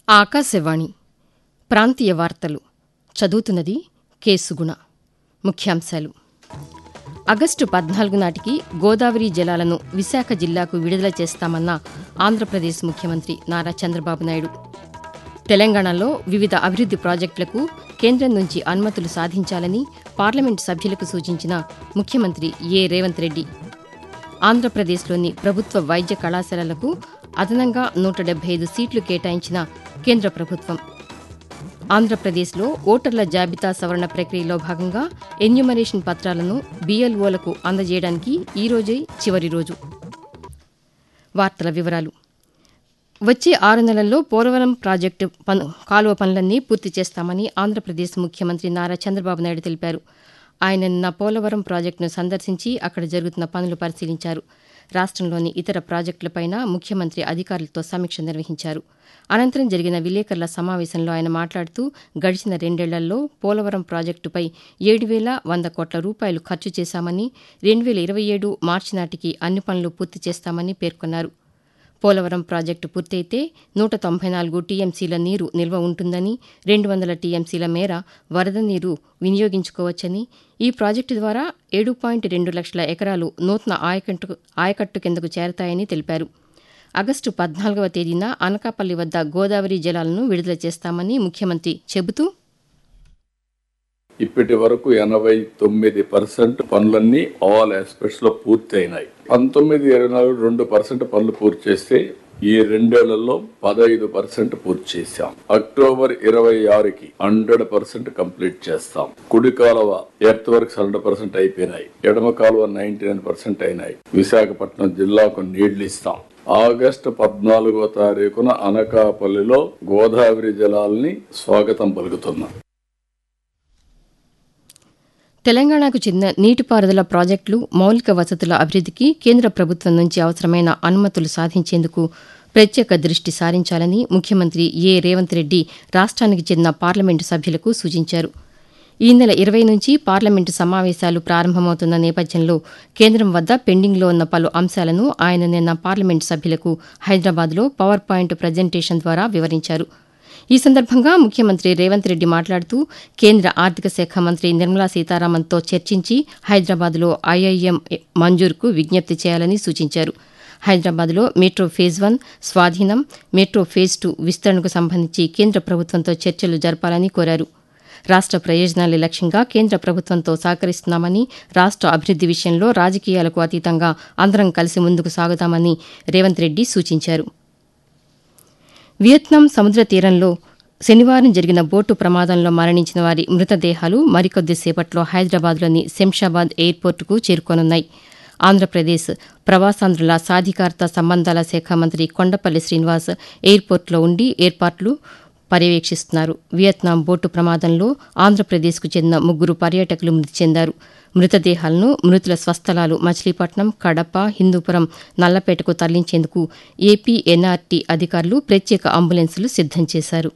ఆకాశవాణి ప్రాంతీయ వార్తలు చదువుతున్నది కె సుగుణ ముఖ్యాంశాలు ఆగస్టు పద్నాలుగు నాటికి గోదావరి జలాలను విశాఖ జిల్లాకు విడుదల చేస్తామన్న ఆంధ్రప్రదేశ్ ముఖ్యమంత్రి నారా చంద్రబాబు నాయుడు తెలంగాణలో వివిధ అభివృద్ది ప్రాజెక్టులకు కేంద్రం నుంచి అనుమతులు సాధించాలని పార్లమెంటు సభ్యులకు సూచించిన ముఖ్యమంత్రి ఏ రేవంత్ రెడ్డి ఆంధ్రప్రదేశ్లోని ప్రభుత్వ వైద్య కళాశాలలకు అదనంగా నూట డెబ్బై ఐదు సీట్లు కేటాయించిన కేంద్ర ప్రభుత్వం ఆంధ్రప్రదేశ్లో ఓటర్ల జాబితా సవరణ ప్రక్రియలో భాగంగా ఎన్యూమరేషన్ పత్రాలను బీఎల్ఓలకు అందజేయడానికి ఈ రోజే చివరి రోజు వార్తల వివరాలు వచ్చే ఆరు నెలల్లో పోలవరం ప్రాజెక్టు పను కాలువ పనులన్నీ పూర్తి చేస్తామని ఆంధ్రప్రదేశ్ ముఖ్యమంత్రి నారా చంద్రబాబు నాయుడు తెలిపారు ఆయన నిన్న పోలవరం ప్రాజెక్టును సందర్శించి అక్కడ జరుగుతున్న పనులు పరిశీలించారు రాష్టంలోని ఇతర ప్రాజెక్టులపైన ముఖ్యమంత్రి అధికారులతో సమీక్ష నిర్వహించారు అనంతరం జరిగిన విలేకరుల సమావేశంలో ఆయన మాట్లాడుతూ గడిచిన రెండేళ్లలో పోలవరం ప్రాజెక్టుపై ఏడు వేల వంద కోట్ల రూపాయలు ఖర్చు చేశామని రెండు వేల ఇరవై ఏడు మార్చి నాటికి అన్ని పనులు పూర్తి చేస్తామని పేర్కొన్నారు పోలవరం ప్రాజెక్టు పూర్తయితే నూట తొంభై నాలుగు టీఎంసీల నీరు నిల్వ ఉంటుందని రెండు వందల టీఎంసీల మేర వరద నీరు వినియోగించుకోవచ్చని ఈ ప్రాజెక్టు ద్వారా ఏడు పాయింట్ రెండు లక్షల ఎకరాలు నూతన ఆయకట్టు ఆయకట్టు కిందకు చేరతాయని తెలిపారు ఆగస్టు పద్నాలుగవ తేదీన అనకాపల్లి వద్ద గోదావరి జలాలను విడుదల చేస్తామని ముఖ్యమంత్రి చెబుతూ ఇప్పటి వరకు ఎనభై తొమ్మిది పర్సెంట్ పనులన్నీ ఆల్ ఆస్పెక్ట్స్ లో పూర్తి అయినాయి పంతొమ్మిది ఇరవై నాలుగు రెండు పర్సెంట్ పనులు పూర్తి చేస్తే ఈ రెండేళ్లలో పదహైదు పర్సెంట్ పూర్తి చేశాం అక్టోబర్ ఇరవై ఆరుకి హండ్రెడ్ పర్సెంట్ కంప్లీట్ చేస్తాం కుడి కాలువ ఎర్త్ వర్క్స్ హండ్రెడ్ పర్సెంట్ అయిపోయినాయి ఎడమ కాలువ నైన్టీ నైన్ పర్సెంట్ అయినాయి విశాఖపట్నం జిల్లాకు నీళ్లు ఇస్తాం ఆగస్టు పద్నాలుగో తారీఖున అనకాపల్లిలో గోదావరి జలాల్ని స్వాగతం పలుకుతున్నాం తెలంగాణకు చెందిన నీటిపారుదల ప్రాజెక్టులు మౌలిక వసతుల అభివృద్దికి కేంద్ర ప్రభుత్వం నుంచి అవసరమైన అనుమతులు సాధించేందుకు ప్రత్యేక దృష్టి సారించాలని ముఖ్యమంత్రి ఏ రేవంత్ రెడ్డి రాష్ట్రానికి చెందిన పార్లమెంటు సభ్యులకు సూచించారు ఈ నెల ఇరవై నుంచి పార్లమెంటు సమావేశాలు ప్రారంభమవుతున్న నేపథ్యంలో కేంద్రం వద్ద పెండింగ్లో ఉన్న పలు అంశాలను ఆయన నిన్న పార్లమెంటు సభ్యులకు హైదరాబాద్లో పవర్ పాయింట్ ప్రజెంటేషన్ ద్వారా వివరించారు ఈ సందర్భంగా ముఖ్యమంత్రి రేవంత్ రెడ్డి మాట్లాడుతూ కేంద్ర ఆర్థిక శాఖ మంత్రి నిర్మలా సీతారామన్తో చర్చించి హైదరాబాద్లో ఐఐఎం మంజూరుకు విజ్ఞప్తి చేయాలని సూచించారు హైదరాబాద్లో మెట్రో ఫేజ్ వన్ స్వాధీనం మెట్రో ఫేజ్ టూ విస్తరణకు సంబంధించి కేంద్ర ప్రభుత్వంతో చర్చలు జరపాలని కోరారు రాష్ట ప్రయోజనాలే లక్ష్యంగా కేంద్ర ప్రభుత్వంతో సహకరిస్తున్నామని రాష్ట అభివృద్ది విషయంలో రాజకీయాలకు అతీతంగా అందరం కలిసి ముందుకు సాగుతామని రేవంత్ రెడ్డి సూచించారు వియత్నాం సముద్ర తీరంలో శనివారం జరిగిన బోటు ప్రమాదంలో మరణించిన వారి మృతదేహాలు మరికొద్దిసేపట్లో హైదరాబాద్లోని శంషాబాద్ ఎయిర్పోర్టుకు చేరుకోనున్నాయి ఆంధ్రప్రదేశ్ ప్రవాసాంధ్రుల సాధికారత సంబంధాల శాఖ మంత్రి కొండపల్లి శ్రీనివాస్ ఎయిర్పోర్టులో ఉండి ఏర్పాట్లు పర్యవేక్షిస్తున్నారు వియత్నాం బోటు ప్రమాదంలో ఆంధ్రప్రదేశ్కు చెందిన ముగ్గురు పర్యాటకులు మృతి చెందారు మృతదేహాలను మృతుల స్వస్థలాలు మచిలీపట్నం కడప హిందూపురం నల్లపేటకు తరలించేందుకు ఏపీ ఎన్ఆర్టీ అధికారులు ప్రత్యేక అంబులెన్సులు సిద్దం చేశారు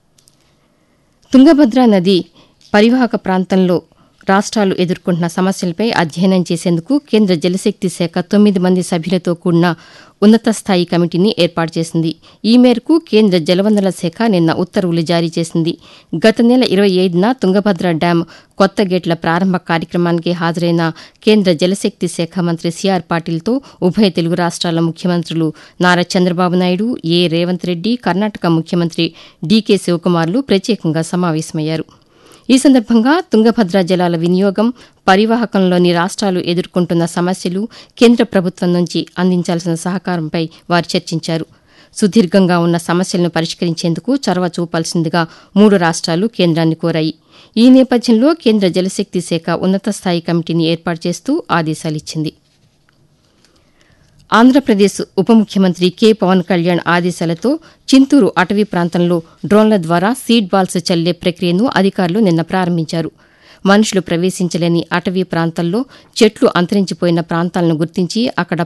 తుంగభద్ర నది పరివాహక ప్రాంతంలో రాష్ట్రాలు ఎదుర్కొంటున్న సమస్యలపై అధ్యయనం చేసేందుకు కేంద్ర జలశక్తి శాఖ తొమ్మిది మంది సభ్యులతో కూడిన ఉన్నత స్థాయి కమిటీని ఏర్పాటు చేసింది ఈ మేరకు కేంద్ర జలవనరుల శాఖ నిన్న ఉత్తర్వులు జారీ చేసింది గత నెల ఇరవై ఐదున తుంగభద్ర డ్యాం కొత్త గేట్ల ప్రారంభ కార్యక్రమానికి హాజరైన కేంద్ర జలశక్తి శాఖ మంత్రి సిఆర్ పాటిల్తో ఉభయ తెలుగు రాష్ట్రాల ముఖ్యమంత్రులు నారా చంద్రబాబు నాయుడు ఏ రేవంత్ రెడ్డి కర్ణాటక ముఖ్యమంత్రి డీకే శివకుమార్లు ప్రత్యేకంగా సమావేశమయ్యారు ఈ సందర్భంగా తుంగభద్ర జలాల వినియోగం పరివాహకంలోని రాష్ట్రాలు ఎదుర్కొంటున్న సమస్యలు కేంద్ర ప్రభుత్వం నుంచి అందించాల్సిన సహకారంపై వారు చర్చించారు సుదీర్ఘంగా ఉన్న సమస్యలను పరిష్కరించేందుకు చొరవ చూపాల్సిందిగా మూడు రాష్ట్రాలు కేంద్రాన్ని కోరాయి ఈ నేపథ్యంలో కేంద్ర జలశక్తి శాఖ ఉన్నత స్థాయి కమిటీని ఏర్పాటు చేస్తూ ఆదేశాలిచ్చింది ఆంధ్రప్రదేశ్ ఉప ముఖ్యమంత్రి కె పవన్ కళ్యాణ్ ఆదేశాలతో చింతూరు అటవీ ప్రాంతంలో డ్రోన్ల ద్వారా సీడ్ బాల్స్ చల్లే ప్రక్రియను అధికారులు నిన్న ప్రారంభించారు మనుషులు ప్రవేశించలేని అటవీ ప్రాంతాల్లో చెట్లు అంతరించిపోయిన ప్రాంతాలను గుర్తించి అక్కడ